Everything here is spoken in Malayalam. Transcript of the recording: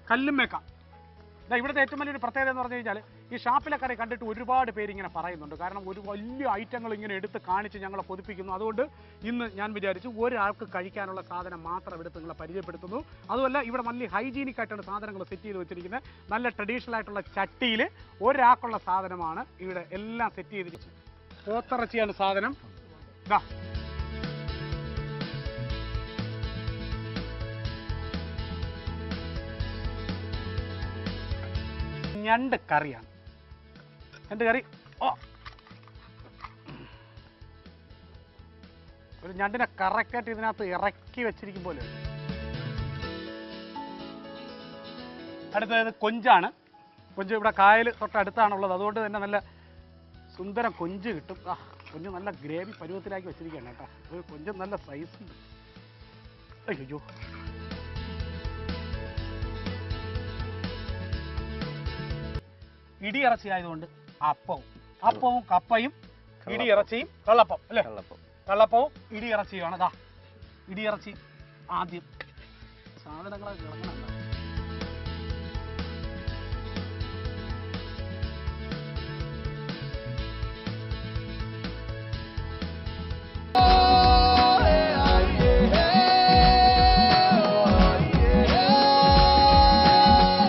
കല്ലുമ്മേക്ക ദാ ഇവിടുത്തെ ഏറ്റവും വലിയൊരു പ്രത്യേകത എന്ന് പറഞ്ഞു കഴിഞ്ഞാൽ ഈ ഷാപ്പിലെ കറി കണ്ടിട്ട് ഒരുപാട് പേര് ഇങ്ങനെ പറയുന്നുണ്ട് കാരണം ഒരു വലിയ ഐറ്റങ്ങൾ ഇങ്ങനെ എടുത്ത് കാണിച്ച് ഞങ്ങളെ കൊതിപ്പിക്കുന്നു അതുകൊണ്ട് ഇന്ന് ഞാൻ വിചാരിച്ചു ഒരാൾക്ക് കഴിക്കാനുള്ള സാധനം മാത്രം എടുത്ത് നിങ്ങളെ പരിചയപ്പെടുത്തുന്നു അതുമല്ല ഇവിടെ നല്ല ഹൈജീനിക് ആയിട്ടാണ് സാധനങ്ങൾ സെറ്റ് ചെയ്ത് വെച്ചിരിക്കുന്നത് നല്ല ട്രഡീഷണൽ ആയിട്ടുള്ള ചട്ടിയിൽ ഒരാൾക്കുള്ള സാധനമാണ് ഇവിടെ എല്ലാം സെറ്റ് ചെയ്തിരിക്കുന്നത് പോത്തിറച്ചിയാണ് സാധനം ഇതാ ഞണ്ട് കറിയാണ് ഞണ്ട് കറി ഓ ഒരു ഞണ്ടിനെ കറക്റ്റായിട്ട് ഇതിനകത്ത് ഇറക്കി വെച്ചിരിക്കും പോലെ അടുത്തത് കൊഞ്ചാണ് കൊഞ്ച് ഇവിടെ കായൽ തൊട്ടടുത്താണുള്ളത് അതുകൊണ്ട് തന്നെ നല്ല സുന്ദരം കൊഞ്ച് കിട്ടും ആ കൊഞ്ച് നല്ല ഗ്രേവി പരുവത്തിലാക്കി വെച്ചിരിക്കുകയാണ് കേട്ടോ ഒരു കൊഞ്ച് നല്ല സൈസ് ഉണ്ട് അയ്യോ ഇടിയിറച്ചി ആയതുകൊണ്ട് അപ്പവും അപ്പവും കപ്പയും ഇടിയിറച്ചിയും കള്ളപ്പം അല്ലേ കള്ളപ്പം കള്ളപ്പവും ഇടിയിറച്ചിയുമാണ് ദാ ഇടിയിറച്ചി ആദ്യം സാധനങ്ങളൊക്കെ ഇറങ്ങണം